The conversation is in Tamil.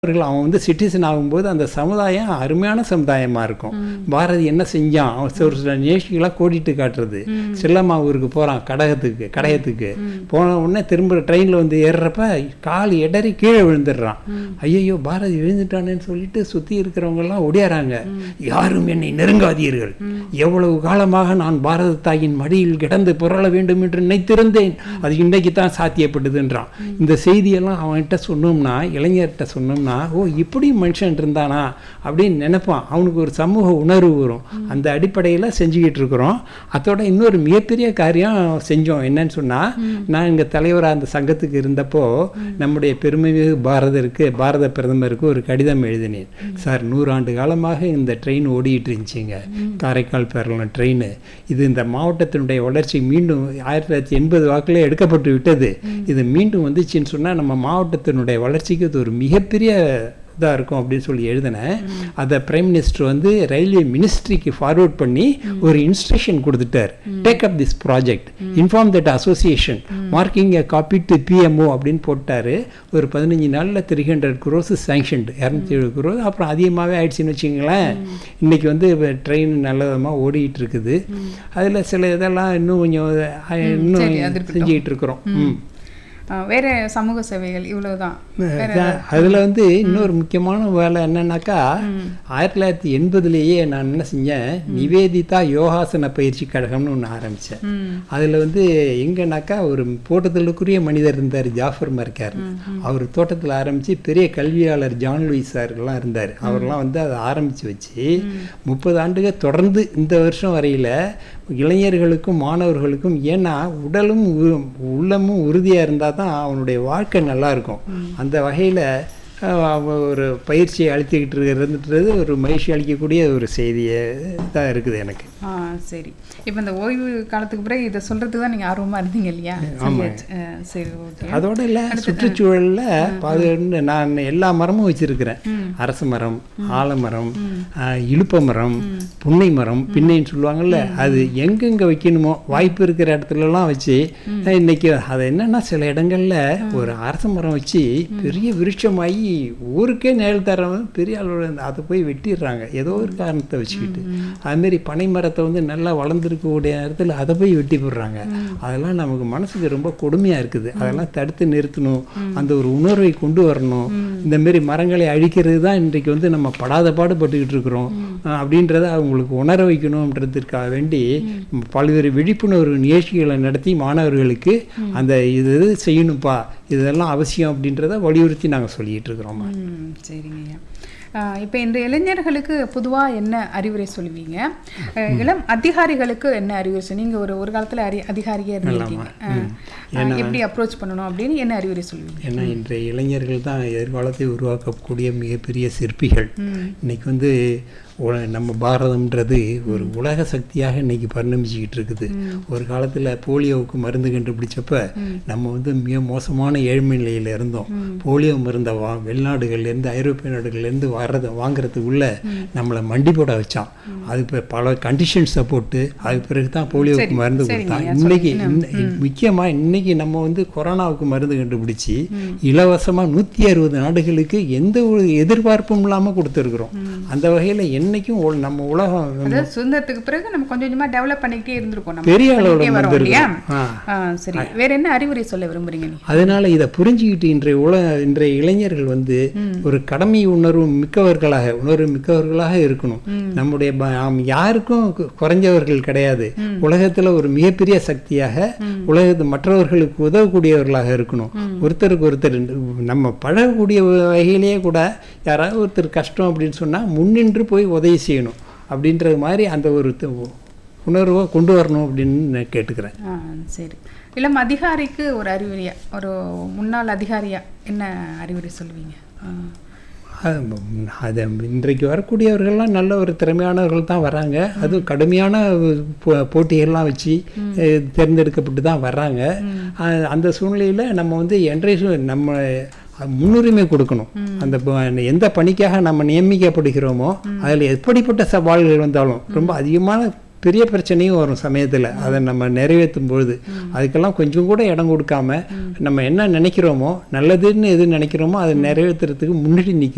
அவர்கள் அவன் வந்து சிட்டிசன் ஆகும்போது அந்த சமுதாயம் அருமையான சமுதாயமாக இருக்கும் பாரதி என்ன செஞ்சான் அவன் ஒரு சில நிகழ்ச்சிகளாக கோடிட்டு காட்டுறது செல்லம்மா ஊருக்கு போகிறான் கடகத்துக்கு கடையத்துக்கு போன உடனே திரும்ப ட்ரெயினில் வந்து ஏறுறப்ப கால் இடறி கீழே விழுந்துடுறான் ஐயையோ பாரதி விழுந்துட்டானேன்னு சொல்லிட்டு சுற்றி இருக்கிறவங்கெல்லாம் ஒடியாராங்க யாரும் என்னை நெருங்காதீர்கள் எவ்வளவு காலமாக நான் பாரத தாயின் மடியில் கிடந்து புரள வேண்டும் என்று நினைத்திருந்தேன் அது இன்றைக்கு தான் சாத்தியப்பட்டதுன்றான் இந்த செய்தியெல்லாம் அவன்கிட்ட சொன்னோம்னா இளைஞர்கிட்ட சொன்னோம்னா ஓ இப்படி மனுஷன் இருந்தானா அப்படின்னு நினைப்பான் அவனுக்கு ஒரு சமூக உணர்வு வரும் அந்த அடிப்படையில் செஞ்சுக்கிட்டு இருக்கிறோம் அதோட இன்னொரு மிகப்பெரிய காரியம் செஞ்சோம் என்னன்னு சொன்னால் நான் இங்கே தலைவராக அந்த சங்கத்துக்கு இருந்தப்போ நம்முடைய பெருமைமிகு பாரதருக்கு பாரத பிரதமருக்கு ஒரு கடிதம் எழுதினேன் சார் நூறாண்டு காலமாக இந்த ட்ரெயின் ஓடிட்டு இருந்துச்சுங்க காரைக்கால் பேரலாம் ட்ரெயின் இது இந்த மாவட்டத்தினுடைய வளர்ச்சி மீண்டும் ஆயிரத்தி தொள்ளாயிரத்தி எண்பது வாக்கில் எடுக்கப்பட்டு விட்டது இது மீண்டும் வந்துச்சுன்னு சொன்னால் நம்ம மாவட்டத்தினுடைய வளர்ச்சிக்கு இது ஒரு மிகப்பெரிய இதாக இருக்கும் அப்படின்னு சொல்லி எழுதினேன் அதை பிரைம் மினிஸ்டர் வந்து ரயில்வே மினிஸ்ட்ரிக்கு ஃபார்வர்ட் பண்ணி ஒரு இன்ஸ்ட்ரக்ஷன் கொடுத்துட்டார் take up this project inform that association marking a copy to PMO அப்படின்னு போட்டார் ஒரு பதினஞ்சு நாளில் த்ரீ ஹண்ட்ரட் குரோஸ் சேங்ஷன்டு இரநூத்தி ஏழு குரோஸ் அப்புறம் அதிகமாகவே ஆயிடுச்சுன்னு வச்சுங்களேன் இன்றைக்கி வந்து ட்ரெயின் நல்ல விதமாக ஓடிட்டு இருக்குது அதில் சில இதெல்லாம் இன்னும் கொஞ்சம் அஹ், இன்னும் சரி, அது இருக்கட்டும். செஞ்சுக்கிட்டு இருக்கிறோம் ம் ஆ, வேற சமூக சேவைகள் இவ்வளவுதான் வேற அதில் வந்து இன்னொரு முக்கியமான வேலை என்னன்னாக்கா ஆயிரத்தி தொள்ளாயிரத்தி எண்பதுலேயே நான் என்ன செஞ்சேன் நிவேதிதா யோகாசன பயிற்சி கழகம்னு ஒன்று ஆரம்பித்தேன் ம், அதில் வந்து எங்கன்னாக்கா ஒரு போட்டத்திலுக்குரிய மனிதர் இருந்தார் ஜாஃபர் மர்க்கார் அவர் தோட்டத்தில் ஆரம்பித்து பெரிய கல்வியாளர் ஜான் லூயிஸ் சார்லாம் இருந்தார் அவர்லாம் வந்து அதை ஆரம்பித்து வச்சு முப்பது ஆண்டுகள் தொடர்ந்து இந்த வருஷம் வரையில் இளைஞர்களுக்கும் மாணவர்களுக்கும் ஏன்னா உடலும் உ- உள்ளமும் உறுதியாக இருந்தால் தான் அவனுடைய வாழ்க்கை நல்லா இருக்கும் அந்த வகையில் ஒரு பயிற்சியை அளித்துக்கிட்டு இருக்கிறதுன்றது ஒரு மகிழ்ச்சி அளிக்கக்கூடிய ஒரு செய்தியை தான் இருக்குது எனக்கு ஆ சரி இப்போ இந்த ஓய்வு காலத்துக்கு பிறகு இதை சொல்றதுக்கு தான் நீங்க ஆர்வமா இருந்தீங்க இல்லையா சொல்லியாச்சு. ஆ, சரி ஓகே அதோட இல்லை சுற்றுச்சூழலில் பாதுகாப்பு நான் எல்லா மரமும் வச்சிருக்கிறேன் அரச மரம் ஆலமரம் ஆஹ், இலுப்ப மரம் புன்னை மரம் பின்னைன்னு சொல்லுவாங்கல்ல அது எங்கெங்க வைக்கணுமோ வாய்ப்பு இருக்கிற இடத்துலலாம் வச்சு ஆஹ், இன்னைக்கு அது என்னன்னா சில இடங்கள்ல ஒரு அரச மரம் வச்சு பெரிய விருட்சமாகி ஊருக்கே நிழல் தரவன் பெரிய அளவில் அதை போய் வெட்டிடுறாங்க ஏதோ ஒரு காரணத்தை வச்சுக்கிட்டு அதுமாரி பனை மரத்தை வந்து நல்லா வளர்ந்துருக்கக்கூடிய இடத்துல அதை போய் வெட்டி போடுறாங்க அதெல்லாம் நமக்கு மனசுக்கு ரொம்ப கொடுமையாக இருக்குது அதெல்லாம் தடுத்து நிறுத்தணும் அந்த ஒரு உணர்வை கொண்டு வரணும் இந்த மாதிரி மரங்களை அழிக்கிறது தான் இன்றைக்கு வந்து நம்ம படாத பாடுபட்டுக்கிட்டு இருக்கிறோம் அஹ் அப்படின்றத அவங்களுக்கு உணர வைக்கணுன்றதுக்காக வேண்டி பல்வேறு விழிப்புணர்வு நிகழ்ச்சிகளை நடத்தி மாணவர்களுக்கு அந்த இது இது செய்யணும்ப்பா இதெல்லாம் அவசியம் அப்படின்றத வலியுறுத்தி நாங்கள் சொல்லிட்டு இருக்கிறோம்மா ம் சரிங்க ஐயா இப்போ இந்த இளைஞர்களுக்கு பொதுவா என்ன அறிவுரை சொல்லுவீங்க அஹ், இளம் அதிகாரிகளுக்கு என்ன அறிவுரை சொல் நீங்க ஒரு ஒரு காலத்துல அறி அதிகாரியே இருந்திருக்கீங்க அஹ், அஹ், எப்படி அப்ரோச் பண்ணணும் அப்படின்னு என்ன அறிவுரை சொல்லுவீங்க ஏன்னா இன்றைய இளைஞர்கள் தான் எதிர்காலத்தை உருவாக்கக்கூடிய மிகப்பெரிய சிற்பிகள் இன்னைக்கு வந்து உல- நம்ம பாரதம்ன்றது ஒரு உலக சக்தியாக இன்னைக்கு பரிணமிச்சுக்கிட்டு இருக்குது ஒரு காலத்தில் போலியோவுக்கு மருந்து கண்டுபிடிச்சப்ப நம்ம வந்து மிக மோசமான ஏழ்மை நிலையில் இருந்தோம் போலியோ மருந்தை வா வெளிநாடுகள்லேருந்து ஐரோப்பிய நாடுகள்லேருந்து வர்றதை வாங்குறதுக்குள்ள நம்மளை மண்டி போட வச்சான் அது இப்போ பல கண்டிஷன்ஸை போட்டு அது பிறகு தான் போலியோவுக்கு மருந்து கொடுத்தான் இன்னைக்கு இன்ன- முக்கியமா இன்னைக்கு நம்ம வந்து கொரோனாவுக்கு மருந்து கண்டுபிடிச்சி இலவசமா நூற்றி அறுபது நாடுகளுக்கு எந்த ஒரு எதிர்பார்ப்பும் இல்லாம கொடுத்துருக்குறோம் அந்த வகையில என்னைக்கும் உல- நம்ம உலகம் அதாவது சுதந்திரத்துக்கு பிறகு நம்ம கொஞ்சம் கொஞ்சமா டெவலப் பண்ணிக்கிட்டே இருந்திருக்கோம் நம்ம பெரிய அளவுல பண்ணிக்கிட்டே வரோம் இல்லையா வந்திருக்கோம். ஆ. ஆ, சரி வேற என்ன அறிவுரை சொல்ல விரும்புறீங்க நீங்க அதனால இதை புரிஞ்சுக்கிட்டு இன்றைய உல இன்றைய இளைஞர்கள் வந்து ஒரு கடமை உணர்வு மிக்கவர்களாக உணர்வு மிக்கவர்களாக இருக்கணும் நம்முடைய ப- நாம் யாருக்கும் கு- குறைஞ்சவர்கள் கிடையாது உலகத்துல ஒரு மிகப்பெரிய சக்தியாக உலகத்து மற்றவர்களுக்கு உதவக்கூடியவர்களாக இருக்கணும் ஒருத்தருக்கு ஒருத்தர் நம்ம பழகக்கூடிய வகையிலேயே கூட யாராவது ஒருத்தர் கஷ்டம் அப்படின்னு சொன்னா முன்னின்று போய் உதவி செய்யணும் அப்படின்றது மாதிரி அந்த ஒரு த- உணர்வை கொண்டு வரணும் அப்படின்னு நான் கேட்டுக்கிறேன் ஆ, சரி இளம் அதிகாரிக்கு ஒரு அறிவுரையா ஒரு முன்னாள் அதிகாரியா என்ன அறிவுரை சொல்லுவீங்க ஆ. அது அது இன்றைக்கு வரக்கூடியவர்கள்லாம் நல்ல ஒரு திறமையானவர்கள் தான் வராங்க அதுவும் கடுமையான போ- போட்டிகள்லாம் வச்சு அஹ், தேர்ந்தெடுக்கப்பட்டு தான் வர்றாங்க அஹ், அந்த சூழ்நிலையில் நம்ம வந்து என்றைய சூ- நம்ம முன்னுரிமை கொடுக்கணும் அந்த ப- எந்த பணிக்காக நம்ம நியமிக்கப்படுகிறோமோ அதில் எப்படிப்பட்ட சவால்கள் வந்தாலும் ரொம்ப அதிகமான பெரிய பிரச்சனையும் வரும் சமயத்தில் அதை நம்ம நிறைவேற்றும் பொழுது அதுக்கெல்லாம் கொஞ்சம் கூட இடம் கொடுக்காம நம்ம என்ன நினைக்கிறோமோ நல்லதுன்னு எது நினைக்கிறோமோ அதை நிறைவேற்றுறதுக்கு முன்னாடி நிற்க